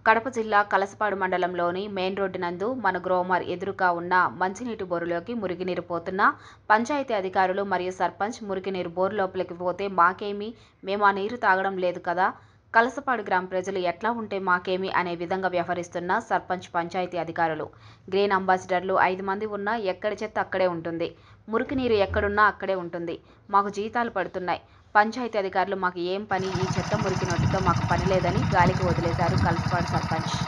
కడప జిల్లా కలసపాడు మండలంలోని main road నందు మన గ్రోమర్ ఎదురుగా ఉన్న మంచినీటి బోరులోకి మురుగునీరు పోతున్న పంచాయతీ అధికారులు మరియు సర్పంచ్ మురుగునీరు బోరు లోపలికి పోతే మాకేమి మేము ఆ నీరు తాగడం లేదు కదా కలసపాడు గ్రామ ప్రజలు ఎట్లా ఉంటే మాకేమి అనే విధంగా వ్యవహరిస్తున్న సర్పంచ్ పంచాయతీ అధికారులు గ్రీన్ అంబాసిడర్లు ఐదు మంది ఉన్నా ఎక్కడి చెత్త అక్కడే ఉంటుంది మురుగునీరు ఎక్కడున్నా అక్కడే ఉంటుంది మాకు జీతాలు పడుతున్నాయి పంచాయతీ అధికారులు మాకు ఏం పని ఈ చెత్త మురికి నొట్టితో మాకు పని లేదని గాలికి వదిలేశారు కలసపాడు సర్పంచ్